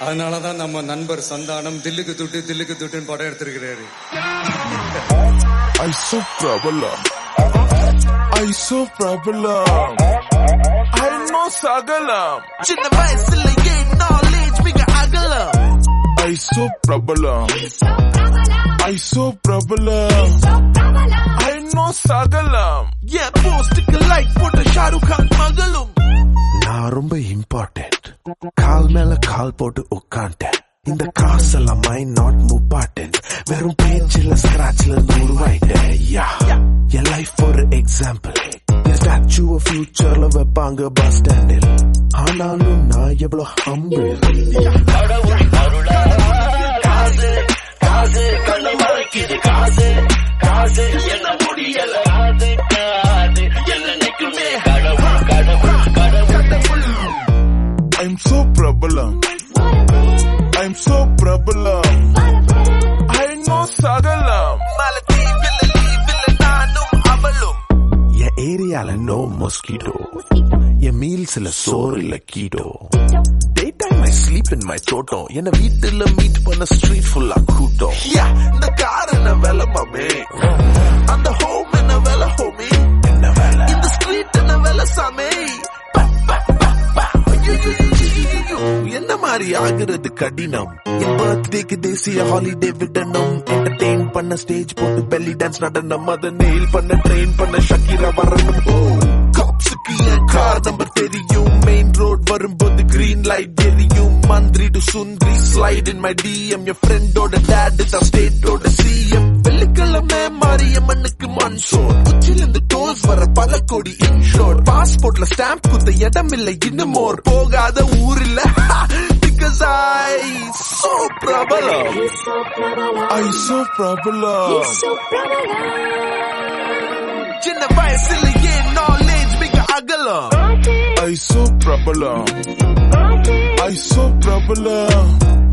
அதனாலதான் நம்ம நண்பர் சந்தானம் தில்லுக்கு துட்டு தில்லுக்கு துட்டுன்னு படம் எடுத்திருக்கிறாரு I so problem. I so problem. I know sagalam. சின்ன வயசுல ஏன் நாலேஜ் மிக அகலம் I so problem. I so problem. I know sagalam. என் போஸ்டுக்கு லைக் போட்ட ஷாருக் கான் மகளும் நான் ரொம்ப இம்பார்ட்டன்ட் கால் மேல கால் போட்டு உட்காண்டேன் இந்த காசெல்லாம் மைண்ட் நாட் முப்பாட்டன்ட் வெறும் பேச்சில் ஸ்கிராச்ல உருவாயிட்டேன் யா என் லைஃப் ஒரு எக்ஸாம்பிள் ஸ்டாச்சுவ ஃபியூச்சர்ல வைப்பாங்க பஸ் ஸ்டாண்டில் ஆனாலும் நான் எவ்வளவு humble I'm so problem. I'm so problem. I know sagalam. மலத்தீவில் லீவில் நானும் அவளும் என் ஏரியால நோ மொஸ்கிட்டோ என் மீல்ஸ்ல சோறு இல்ல keto day time I sleep in my தோட்டம் என்ன வீட்டுல மீட் பண்ண ஸ்ட்ரீட் ஃபுல்லா கூட்டம் யா இந்த கார் என்ன வேலை மாமே அந்த ஹோம் என்ன வேலை ஹோமி என்ன வேலை இந்த ஸ்ட்ரீட் என்ன வேலை சாமே என்ன மாதிரி ஆகுறது கடினம் என் பர்த்டேக்கு தேசிய ஹாலிடே விடணும் என்டர்டெயின் பண்ண ஸ்டேஜ் போட்டு பெல்லி டான்ஸ் நடனம் அதை நெயில் பண்ண ட்ரெயின் பண்ண ஷக்கீரா வரணும் காப்ஸுக்கு என் கார் நம்பர் தெரியும் மெயின் ரோட் வரும்போது கிரீன் லைட் எரியும் மந்திரி டு சுந்தரி ஸ்லைட் இன் மை டிஎம் என் ஃப்ரெண்டோட டேட் தான் ஸ்டேட்டோட சிஎம் வெள்ளிக்கிழமை மாரியம்மனுக்கு மன்சோர் உச்சிலிருந்து டோஸ் வர பல கோடி இன்ஷோர் பாஸ்போர்ட்ல ஸ்டாம்ப் குத்த இடம் இல்லை இன்னும் மோர் போகாத ஊர் இல்ல பிகாஸ் ஐ சோ பிரபலம் I so problem. சின்ன வயசுல ஏன் நாலேஜ் மிக அகலம் I so problem. I so problem.